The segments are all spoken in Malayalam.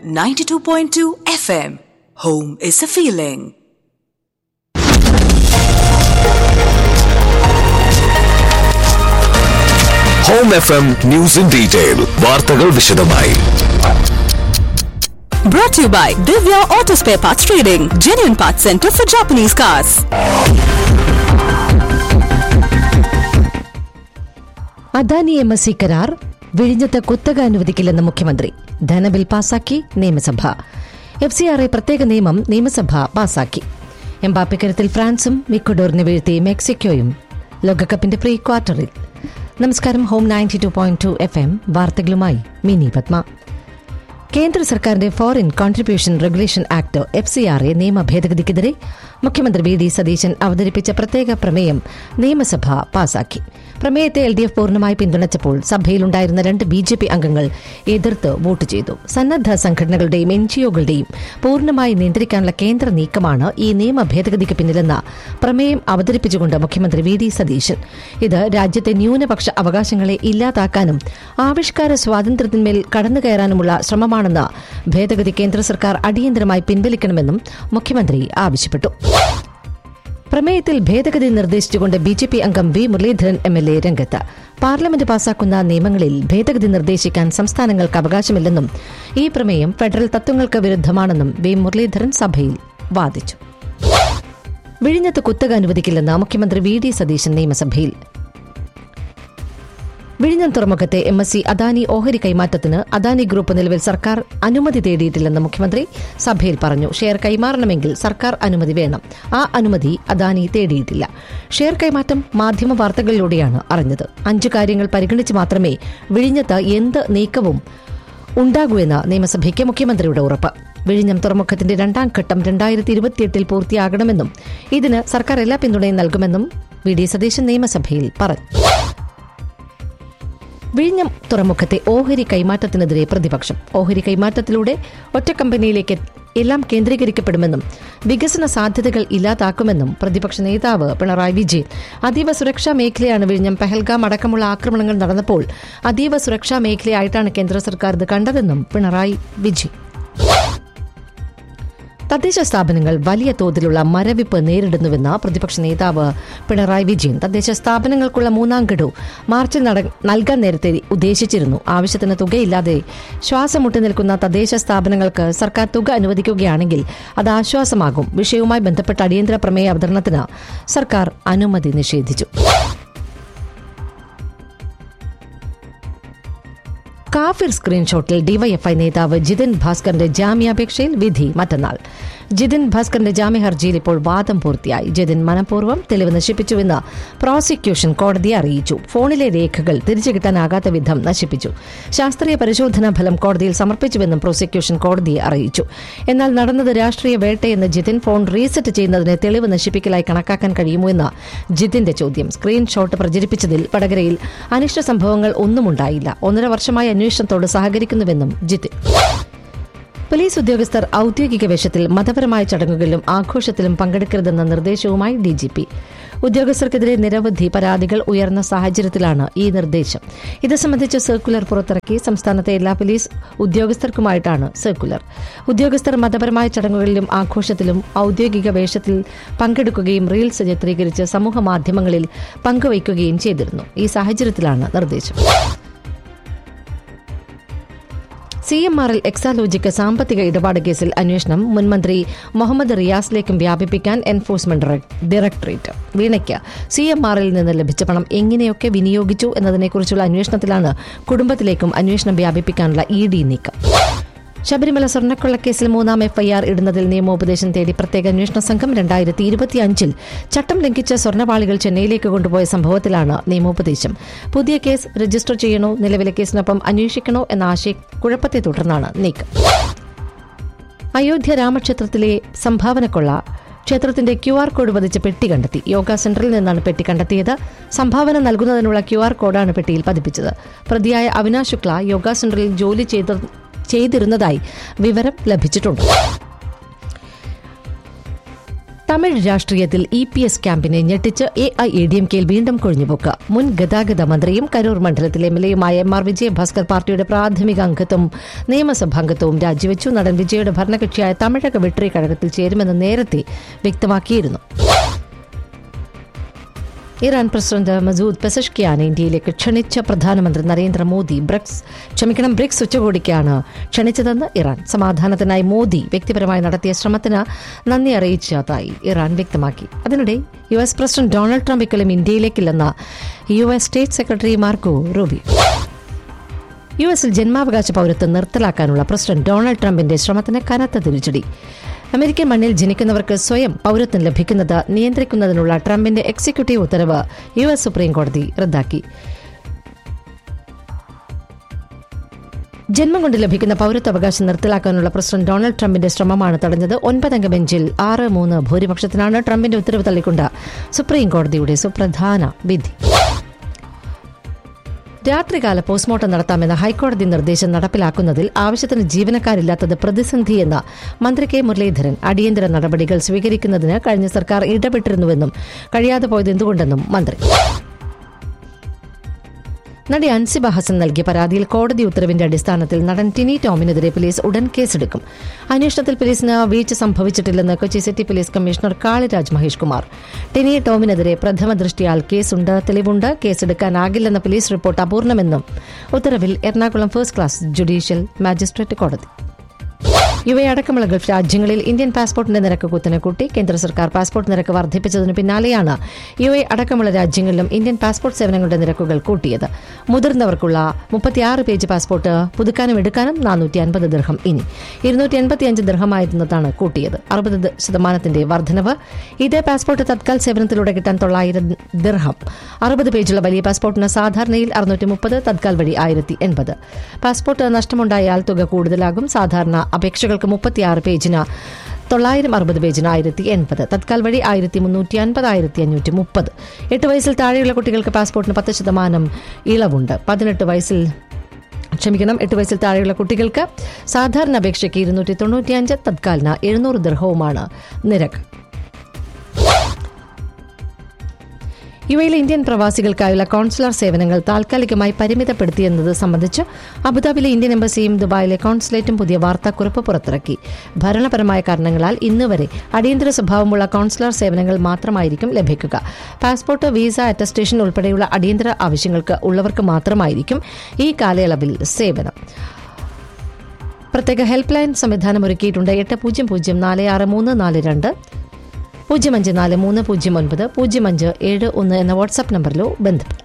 92.2 FM. Home is a feeling. Home F M news in detail വാർത്തകൾ വിശദമായി Brought to you by Divya Auto Spare Parts Trading, genuine parts center for Japanese cars. Adani M S C കരാർ വിഴിഞ്ഞത്ത് കുത്തക അനുവദിക്കില്ലെന്ന് മുഖ്യമന്ത്രി ധനബിൽ പാസാക്കി നിയമസഭ എഫ് സി ആർ ഐ പ്രത്യേക നിയമം നിയമസഭ പാസാക്കി എംബാപ്പിക്കരത്തിൽ ഫ്രാൻസും ഇക്വഡോറിനെ വീഴ്ത്തി മെക്സിക്കോയും ലോകകപ്പിന്റെ പ്രീ ക്വാർട്ടറിൽ നമസ്കാരം Home ninety two point two F M വാർത്തകളുമായി മിനി പത്മ കേന്ദ്ര സർക്കാരിന്റെ foreign contribution regulation act F C R A നിയമ ഭേദഗതിക്കെതിരെ മുഖ്യമന്ത്രി വി ഡി സതീശൻ അവതരിപ്പിച്ച പ്രത്യേക പ്രമേയം നിയമസഭ പാസാക്കി പ്രമേയത്തെ എൽ ഡി എഫ് പൂർണ്ണമായി പിന്തുണച്ചപ്പോൾ സഭയിലുണ്ടായിരുന്ന രണ്ട് ബി ജെ പി അംഗങ്ങൾ എതിർത്ത് വോട്ട് ചെയ്തു സന്നദ്ധ സംഘടനകളുടെയും എൻ ജിഒകളുടെയും പൂർണ്ണമായി നിയന്ത്രിക്കാനുള്ള കേന്ദ്ര നീക്കമാണ് ഈ നിയമ ഭേദഗതിക്ക് പിന്നിലെന്ന പ്രമേയം അവതരിപ്പിച്ചുകൊണ്ട് മുഖ്യമന്ത്രി വി ഡി സതീശൻ ഇത് രാജ്യത്തെ ന്യൂനപക്ഷ അവകാശങ്ങളെ ഇല്ലാതാക്കാനും ആവിഷ്കാര സ്വാതന്ത്ര്യത്തിന്മേൽ കടന്നുകയറാനുമുള്ള ശ്രമമാണെന്ന് ഭേദഗതി കേന്ദ്ര സർക്കാർ അടിയന്തരമായി പിൻവലിക്കണമെന്നും മുഖ്യമന്ത്രി ആവശ്യപ്പെട്ടു പ്രമേയത്തിൽ ഭേദഗതി നിർദ്ദേശിച്ചുകൊണ്ട് ബി ജെ പി അംഗം V Muraleedharan M L A രംഗത്ത് പാർലമെന്റ് പാസാക്കുന്ന നിയമങ്ങളിൽ ഭേദഗതി നിർദ്ദേശിക്കാൻ സംസ്ഥാനങ്ങൾക്ക് അവകാശമില്ലെന്നും ഈ പ്രമേയം ഫെഡറൽ തത്വങ്ങൾക്ക് വിരുദ്ധമാണെന്നും വി മുരളീധരൻ സഭയിൽ വാദിച്ചു വിഴിഞ്ഞത്ത് കുത്തക അനുവദിക്കില്ലെന്ന് മുഖ്യമന്ത്രി വി ഡി സതീശൻ നിയമസഭയിൽ വിഴിഞ്ഞം തുറമുഖത്തെ എം എസ് സി അദാനി ഓഹരി കൈമാറ്റത്തിന് അദാനി ഗ്രൂപ്പ് നിലവിൽ സർക്കാർ അനുമതി തേടിയിട്ടില്ലെന്ന് മുഖ്യമന്ത്രി സഭയിൽ പറഞ്ഞു ഷെയർ കൈമാറണമെങ്കിൽ സർക്കാർ അനുമതി വേണം ആ അനുമതി അദാനി തേടിയിട്ടില്ല ഷെയർ കൈമാറ്റം മാധ്യമ വാർത്തകളിലൂടെയാണ് അറിഞ്ഞത് അഞ്ചു കാര്യങ്ങൾ പരിഗണിച്ച് മാത്രമേ വിഴിഞ്ഞത്ത് എന്ത് നീക്കവും ഉണ്ടാകൂ എന്ന് നിയമസഭയ്ക്ക് മുഖ്യമന്ത്രിയുടെ ഉറപ്പ് വിഴിഞ്ഞം തുറമുഖത്തിന്റെ രണ്ടാം ഘട്ടം രണ്ടായിരത്തി ഇരുപത്തിയെട്ടിൽ പൂർത്തിയാകണമെന്നും ഇതിന് സർക്കാർ എല്ലാ പിന്തുണയും നൽകുമെന്നും വി ഡി സതീശൻ നിയമസഭയിൽ പറഞ്ഞു വിഴിഞ്ഞം തുറമുഖത്തെ ഓഹരി കൈമാറ്റത്തിനെതിരെ പ്രതിപക്ഷം ഓഹരി കൈമാറ്റത്തിലൂടെ ഒറ്റ കമ്പനിയിലേക്ക് എല്ലാം കേന്ദ്രീകരിക്കപ്പെടുമെന്നും വികസന സാധ്യതകൾ ഇല്ലാതാക്കുമെന്നും പ്രതിപക്ഷ നേതാവ് പിണറായി വിജയൻ അതീവ സുരക്ഷാ മേഖലയാണ് വിഴിഞ്ഞം പഹൽഗാം അടക്കമുള്ള ആക്രമണങ്ങൾ നടന്നപ്പോൾ അതീവ സുരക്ഷാ മേഖലയായിട്ടാണ് കേന്ദ്ര സർക്കാർ ഇത് കണ്ടതെന്നും പിണറായി വിജയൻ തദ്ദേശ സ്ഥാപനങ്ങൾ വലിയ തോതിലുള്ള മരവിപ്പ് നേരിടുന്നുവെന്ന് പ്രതിപക്ഷ നേതാവ് പിണറായി വിജയൻ തദ്ദേശ സ്ഥാപനങ്ങൾക്കുള്ള മൂന്നാം ഗഡു മാർച്ചിൽ നട- നൽകാൻ നേരത്തെ ഉദ്ദേശിച്ചിരുന്നു ആവശ്യത്തിന് തുകയില്ലാതെ ശ്വാസം മുട്ടി നിൽക്കുന്ന തദ്ദേശ സ്ഥാപനങ്ങൾക്ക് സർക്കാർ തുക അനുവദിക്കുകയാണെങ്കിൽ അത് ആശ്വാസമാകും വിഷയവുമായി ബന്ധപ്പെട്ട അടിയന്തര പ്രമേയ അവതരണത്തിന് സർക്കാർ അനുമതി നിഷേധിച്ചു കാഫിർ സ്ക്രീൻഷോട്ടിൽ ഡിവൈഎഫ്ഐ നേതാവ് ജിതിൻ ഭാസ്കറിന്റെ ജാമ്യാപേക്ഷയിൽ വിധി മറ്റന്നാൾ ജിതിൻ ഭാസ്കറിന്റെ ജാമ്യ ഹർജിയിൽ ഇപ്പോൾ വാദം പൂർത്തിയായി ജിതിൻ മനഃപൂർവ്വം തെളിവ് നശിപ്പിച്ചുവെന്ന് പ്രോസിക്യൂഷൻ കോടതിയെ അറിയിച്ചു ഫോണിലെ രേഖകൾ തിരിച്ചു കിട്ടാനാകാത്ത വിധം നശിപ്പിച്ചു ശാസ്ത്രീയ പരിശോധനാ ഫലം കോടതിയിൽ സമർപ്പിച്ചുവെന്നും പ്രോസിക്യൂഷൻ കോടതിയെ അറിയിച്ചു എന്നാൽ നടന്നത് രാഷ്ട്രീയ വേട്ടയെന്ന് ജിതിൻ ഫോൺ റീസെറ്റ് ചെയ്യുന്നതിന് തെളിവ് നശിപ്പിക്കലായി കണക്കാക്കാൻ കഴിയുമോ എന്ന ജിതിന്റെ ചോദ്യം സ്ക്രീൻഷോട്ട് പ്രചരിപ്പിച്ചതിൽ വടകരയിൽ അനിഷ്ട സംഭവങ്ങൾ ഒന്നുമുണ്ടായില്ല ഒന്നര വർഷമായി അന്വേഷണത്തോട് സഹകരിക്കുന്നുവെന്നും ജിതിൻ പോലീസ് ഉദ്യോഗസ്ഥർ ഔദ്യോഗിക വേഷത്തിൽ മതപരമായ ചടങ്ങുകളിലും ആഘോഷത്തിലും പങ്കെടുക്കരുതെന്ന നിർദ്ദേശവുമായി ഡിജിപി ഉദ്യോഗസ്ഥർക്കെതിരെ നിരവധി പരാതികൾ ഉയർന്ന സാഹചര്യത്തിലാണ് ഈ നിർദ്ദേശം ഇത് സംബന്ധിച്ച് സർക്കുലർ പുറത്തിറക്കി സംസ്ഥാനത്തെ എല്ലാ പോലീസ് ഉദ്യോഗസ്ഥർക്കുമായിട്ടാണ് സർക്കുലർ ഉദ്യോഗസ്ഥർ മതപരമായ ചടങ്ങുകളിലും ആഘോഷത്തിലും ഔദ്യോഗിക വേഷത്തിൽ പങ്കെടുക്കുകയും റീൽസ് ചിത്രീകരിച്ച് സമൂഹ മാധ്യമങ്ങളിൽ പങ്കുവയ്ക്കുകയും ചെയ്തിരുന്നു ഈ സാഹചര്യത്തിലാണ് നിർദ്ദേശം സി എം ആറിൽ എക്സാലോജിക്ക് സാമ്പത്തിക ഇടപാട് കേസിൽ അന്വേഷണം മുൻമന്ത്രി മുഹമ്മദ് റിയാസിലേക്കും വ്യാപിപ്പിക്കാൻ എൻഫോഴ്സ്മെന്റ് ഡയറ- ഡയറക്ടറേറ്റ് വീണയ്ക്ക് സി എം ആറിൽ നിന്ന് ലഭിച്ച പണം എങ്ങനെയൊക്കെ വിനിയോഗിച്ചു എന്നതിനെക്കുറിച്ചുള്ള അന്വേഷണത്തിലാണ് കുടുംബത്തിലേക്കും അന്വേഷണം വ്യാപിപ്പിക്കാനുള്ള ഇ ഡി നീക്കം ശബരിമല സ്വർണ്ണക്കൊള്ളക്കേസിൽ മൂന്നാം എഫ്ഐആർ ഇടുന്നതിൽ നിയമോപദേശം തേടി പ്രത്യേക അന്വേഷണ സംഘം രണ്ടായിരത്തി ഇരുപത്തിയഞ്ചിൽ ചട്ടം ലംഘിച്ച സ്വർണ്ണപാളികൾ ചെന്നൈയിലേക്ക് കൊണ്ടുപോയ സംഭവത്തിലാണ് നിയമോപദേശം പുതിയ കേസ് രജിസ്റ്റർ ചെയ്യണോ നിലവിലെ കേസിനൊപ്പം അന്വേഷിക്കണോ എന്ന ആശയക്കുഴപ്പത്തെ തുടർന്നാണ് നീക്കം അയോധ്യ രാമക്ഷേത്രത്തിലെ സംഭാവനക്കൊള്ള ക്ഷേത്രത്തിന്റെ ക്യു ആർ കോഡ് പതിച്ച പെട്ടി കണ്ടെത്തി യോഗ സെന്ററിൽ നിന്നാണ് പെട്ടി കണ്ടെത്തിയത് സംഭാവന നൽകുന്നതിനുള്ള ക്യു ആർ കോഡാണ് പെട്ടിയിൽ പതിപ്പിച്ചത് പ്രതിയായ അവിനാശ് ശുക്ല യോഗ സെന്ററിൽ ജോലി ചെയ്ത ചെയ്തിരുന്നതായി വിവരം ലഭിച്ചിട്ടുണ്ട് തമിഴ് രാഷ്ട്രീയത്തിൽ ഇ പി എസ് ക്യാമ്പിനെ ഞെട്ടിച്ച് A I A D M കെയിൽ വീണ്ടും കൊഴിഞ്ഞുപോക്ക് മുൻ ഗതാഗത മന്ത്രിയും കരൂർ മണ്ഡലത്തിലെ എം എൽ എയുമായ എം ആർ വിജയഭാസ്കർ പാർട്ടിയുടെ പ്രാഥമിക അംഗത്വവും നിയമസഭാംഗത്വവും രാജിവെച്ചു നടൻ വിജയുടെ ഭരണകക്ഷിയായ തമിഴക വെട്രി കഴകത്തിൽ ചേരുമെന്ന് നേരത്തെ വ്യക്തമാക്കിയിരുന്നു ഇറാൻ പ്രസിഡന്റ് മസൂദ് പെസഷ്കിയാനെ ഇന്ത്യയിലേക്ക് ക്ഷണിച്ച പ്രധാനമന്ത്രി നരേന്ദ്രമോദി ബ്രിക്സ് ക്ഷമിക്കണം ബ്രിക്സ് ഉച്ചകോടിക്കാണ് ക്ഷണിച്ചതെന്ന് ഇറാൻ സമാധാനത്തിനായി മോദി വ്യക്തിപരമായി നടത്തിയ ശ്രമത്തിന് നന്ദി അറിയിച്ചതായി ഇറാൻ വ്യക്തമാക്കി അതിനിടെ U S president Donald Trump ഇക്കൊല്ലം ഇന്ത്യയിലേക്കില്ലെന്ന U S state secretary Marco Rubio U എസിൽ ജന്മാവകാശ പൗരത്വം നിർത്തലാക്കാനുള്ള പ്രസിഡന്റ് ഡൊണാൾഡ് ട്രംപിന്റെ ശ്രമത്തിന് കനത്ത തിരിച്ചടി അമേരിക്കൻ മണ്ണിൽ ജനിക്കുന്നവർക്ക് സ്വയം പൗരത്വം ലഭിക്കുന്നത് നിയന്ത്രിക്കുന്നതിനുള്ള ട്രംപിന്റെ എക്സിക്യൂട്ടീവ് ഉത്തരവ് യു എസ് സുപ്രീം കോടതി റദ്ദാക്കി ജന്മം കൊണ്ട് ലഭിക്കുന്ന പൗരത്വാവകാശം നിർത്തലാക്കാനുള്ള പ്രസിഡന്റ് ഡൊണാൾഡ് ട്രംപിന്റെ ശ്രമമാണ് തടഞ്ഞത് ഒൻപതംഗ ബെഞ്ചിൽ ആറ് മൂന്ന് ഭൂരിപക്ഷത്തിനാണ് ട്രംപിന്റെ ഉത്തരവ് തള്ളിക്കൊണ്ട് സുപ്രീം കോടതിയുടെ സുപ്രധാന വിധി രാത്രികാല പോസ്റ്റ്മോർട്ടം നടത്താമെന്ന ഹൈക്കോടതി നിർദ്ദേശം നടപ്പിലാക്കുന്നതിൽ ആവശ്യത്തിന് ജീവനക്കാരില്ലാത്തത് പ്രതിസന്ധിയെന്ന മന്ത്രി കെ മുരളീധരൻ അടിയന്തര നടപടികൾ സ്വീകരിക്കുന്നതിന് കഴിഞ്ഞ സർക്കാർ ഇടപെട്ടിരുന്നുവെന്നും കഴിയാതെ പോയത് എന്തുകൊണ്ടെന്നും മന്ത്രി നടി അൻസിബ ഹസൻ നൽകിയ പരാതിയിൽ കോടതി ഉത്തരവിന്റെ അടിസ്ഥാനത്തിൽ നടൻ ടിനി ടോമിനെതിരെ പോലീസ് ഉടൻ കേസെടുക്കും അന്വേഷണത്തിൽ പോലീസിന് വീഴ്ച സംഭവിച്ചിട്ടില്ലെന്ന് Kochi city police commissioner Kaliraj Mahesh Kumar Tini ടോമിനെതിരെ പ്രഥമ ദൃഷ്ടിയാൽ കേസുണ്ട് തെളിവുണ്ട് കേസെടുക്കാനാകില്ലെന്ന പോലീസ് റിപ്പോർട്ട് അപൂർണമെന്നും ഉത്തരവിൽ Ernakulam first class judicial magistrate കോടതി യു എ അടക്കമുള്ള ഗൾഫ് രാജ്യങ്ങളിൽ ഇന്ത്യൻ പാസ്പോർട്ടിന്റെ നിരക്ക് കുത്തനെ കൂട്ടി കേന്ദ്ര സർക്കാർ പാസ്പോർട്ട് നിരക്ക് വർദ്ധിപ്പിച്ചതിനു പിന്നാലെയാണ് യു എ അടക്കമുള്ള രാജ്യങ്ങളിലും ഇന്ത്യൻ പാസ്പോർട്ട് സേവനങ്ങളുടെ നിരക്കുകൾ കൂട്ടിയത് മുതിർന്നവർക്കുള്ള മുപ്പത്തിയാറ് പേജ് പാസ്പോർട്ട് പുതുക്കാനും എടുക്കാനും നാനൂറ്റി അൻപത് ദീർഘം ഇനി ഇരുന്നൂറ്റി എൺപത്തിയഞ്ച് ദീർഘമായിരുന്നതാണ് കൂട്ടിയത് അറുപത് ശതമാനത്തിന്റെ വർധനവ് ഇതേ പാസ്പോർട്ട് തത്കാൽ സേവനത്തിലൂടെ കിട്ടാൻ തൊള്ളായിരം ദീർഘം അറുപത് പേജുള്ള വലിയ പാസ്പോർട്ടിന് സാധാരണയിൽ അറുന്നൂറ്റി മുപ്പത് തത്കാൽ വഴി ആയിരത്തി എൺപത് പാസ്പോർട്ട് നഷ്ടമുണ്ടായാൽ തുക കൂടുതലാകും സാധാരണ അപേക്ഷകൾക്ക് മുപ്പത്തിയാറ് പേജിന് തൊള്ളായിരം അറുപത് പേജിന് ആയിരത്തി എൺപത് തത്കാൽ വഴി ആയിരത്തി മുന്നൂറ്റി അൻപത് ആയിരത്തി അഞ്ഞൂറ്റി മുപ്പത് എട്ട് വയസ്സിൽ താഴെയുള്ള കുട്ടികൾക്ക് പാസ്പോർട്ടിന് പത്ത് ശതമാനം ഇളവുണ്ട് പതിനെട്ട് വയസ്സിൽ ക്ഷമിക്കണം എട്ട് വയസ്സിൽ താഴെയുള്ള കുട്ടികൾക്ക് സാധാരണ അപേക്ഷയ്ക്ക് ഇരുന്നൂറ്റി തൊണ്ണൂറ്റിയഞ്ച് തത്കാലിന് എഴുന്നൂറ് ദൃഹവുമാണ് നിരക്ക് യു എയിലെ ഇന്ത്യൻ പ്രവാസികൾക്കായുള്ള കോൺസുലർ സേവനങ്ങൾ താൽക്കാലികമായി പരിമിതപ്പെടുത്തിയെന്നത് സംബന്ധിച്ച് അബുദാബിയിലെ ഇന്ത്യൻ എംബസിയും ദുബായിലെ കോൺസുലേറ്റും പുതിയ വാർത്താക്കുറിപ്പ് പുറത്തിറക്കി ഭരണപരമായ കാരണങ്ങളാൽ ഇന്നുവരെ അടിയന്തര സ്വഭാവമുള്ള കോൺസുലർ സേവനങ്ങൾ മാത്രമായിരിക്കും ലഭിക്കുക പാസ്പോർട്ട് വീസ അറ്റസ്റ്റേഷൻ ഉൾപ്പെടെയുള്ള അടിയന്തര ആവശ്യങ്ങൾക്ക് ഉള്ളവർക്ക് മാത്രമായിരിക്കും ഈ കാലയളവിൽ സേവനം പ്രത്യേക ഹെൽപ്പ് ലൈൻ സംവിധാനം ഒരുക്കിയിട്ടുണ്ട് എട്ട് പൂജ്യം പൂജ്യം നാല് ആറ് മൂന്ന് നാല് രണ്ട് പൂജ്യം അഞ്ച് നാല് മൂന്ന് പൂജ്യം ഒൻപത് പൂജ്യം അഞ്ച് ഏഴ് ഒന്ന് എന്ന വാട്സാപ്പ് നമ്പറിലോ ബന്ധപ്പെടും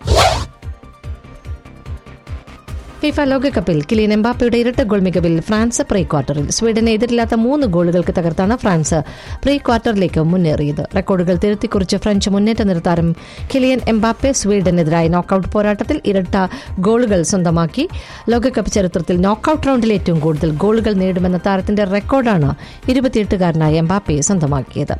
ഫിഫ ലോകകപ്പിൽ കിലിയൻ എംബാപ്പയുടെ ഇരട്ട ഗോൾ മികവിൽ ഫ്രാൻസ് പ്രീ ക്വാർട്ടറിൽ സ്വീഡനെ എതിരില്ലാത്ത മൂന്ന് ഗോളുകൾക്ക് തകർത്താണ് ഫ്രാൻസ് പ്രീ ക്വാർട്ടറിലേക്ക് മുന്നേറിയത് റെക്കോർഡുകൾ തിരുത്തിക്കുറിച്ച് ഫ്രഞ്ച് മുന്നേറ്റ നിർത്താരം കിലിയൻ എംബാപ്പെ സ്വീഡനെതിരായ നോക്കൌട്ട് പോരാട്ടത്തിൽ ഇരട്ട ഗോളുകൾ സ്വന്തമാക്കി ലോകകപ്പ് ചരിത്രത്തിൽ നോക്കൌട്ട് റൗണ്ടിൽ ഏറ്റവും കൂടുതൽ ഗോളുകൾ നേടുമെന്ന താരത്തിന്റെ റെക്കോർഡാണ് ഇരുപത്തിയെട്ടുകാരനായ എംബാപ്പെ സ്വന്തമാക്കിയത്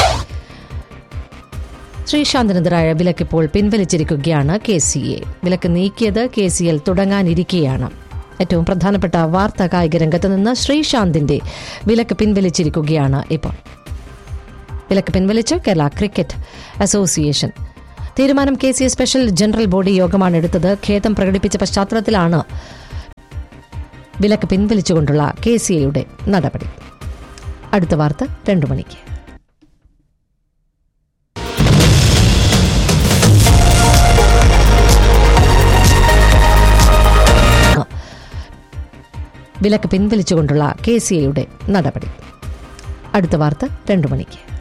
ശ്രീശാന്തിനെതിരായ വിലക്കിപ്പോൾ പിൻവലിച്ചിരിക്കുകയാണ് കെ സി എ വിലക്ക് നീക്കിയത് കെ സി എൽ തുടങ്ങാനിരിക്കെയാണ് ഏറ്റവും പ്രധാനപ്പെട്ട വാർത്താ കായിക രംഗത്ത് നിന്ന് ശ്രീശാന്തിന്റെ വിലക്ക് പിൻവലിച്ചിരിക്കുകയാണ് ഇപ്പോൾ വിലക്ക് പിൻവലിച്ച് കേരള ക്രിക്കറ്റ് അസോസിയേഷൻ തീരുമാനം K C A special general body യോഗമാണ് എടുത്തത് ഖേദം പ്രകടിപ്പിച്ച പശ്ചാത്തലത്തിലാണ് വിലക്ക് പിൻവലിച്ചുകൊണ്ടുള്ള കെ സി എയുടെ നടപടി അടുത്ത വാർത്ത രണ്ടു മണിക്ക് വിലക്ക് പിൻവലിച്ചുകൊണ്ടുള്ള കെ സി എയുടെ നടപടി അടുത്ത വാർത്ത രണ്ടു മണിക്ക്